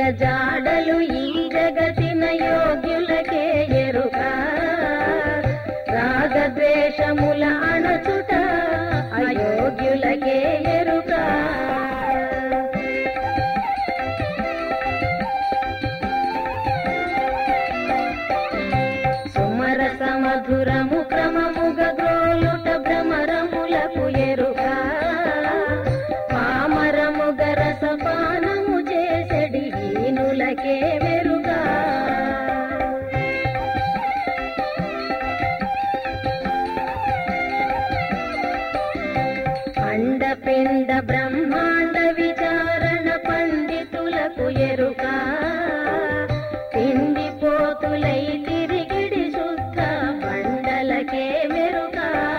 యోగుల జాడలు ఈ జగతిన యోగ్యులకే ఎరుక రాగద్వేషముల అణచుట అయోగ్యులకే ఎరుక సుమరస మధురము క్రమముగ గ్రోలుట భ్రమరములకు ఎరుక పామరముగ రసపానము చేసెడి హీనులకే వెరుగా అండపిండ బ్రహ్మాండ విచారణ పండితులకు ఎరుక పిండి పోతులై తిరిగిడి శుద్ధ బండలకే మెరుక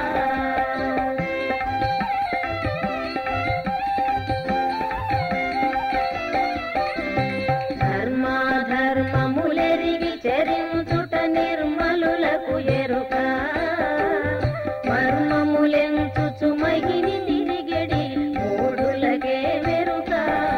ధర్మాధర్మములెరిగి చరించుట నిర్మలులకు ఎరుక మర్మములెంచుచు మహిని తిరిగడి మూడులకే వెరుక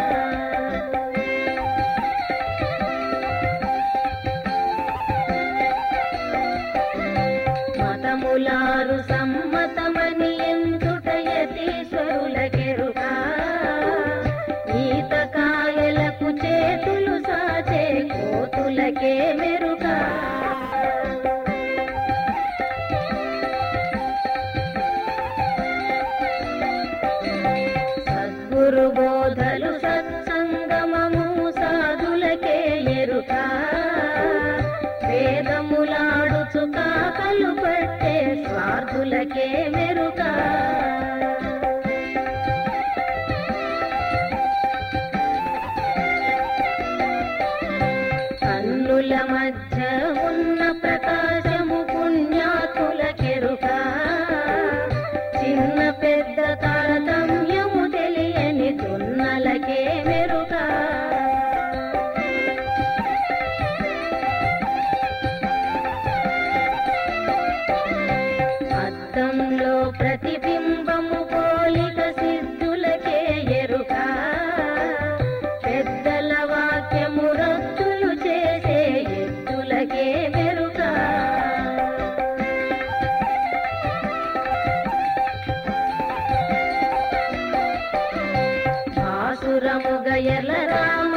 మతములారు సమ్మతమని ఎంచుట యతీశ్వరులకెరుక ఈతకాయలకు చేతులు సాచే కోతులకే మెరుక సద్గురు బోధలు సత్సంగమము సాధులకే ఎరుక వేదములాడుచు కాకలు పట్టే స్వార్థులకే మెరుక కన్నుల మధ్య ఉన్న ప్రకాశము పుణ్యాతులకెరుక చిన్న పెద్ద తారతమ్యము తెలియని దున్నలకే మెరుక అద్దంలో ప్రతిబింబము పోలిక సిద్ధులకే ఎరుక పెద్దల వాక్యము రద్దులు చేసే ఎద్దులకే మెరుక ఆసురముగ ఎల రామ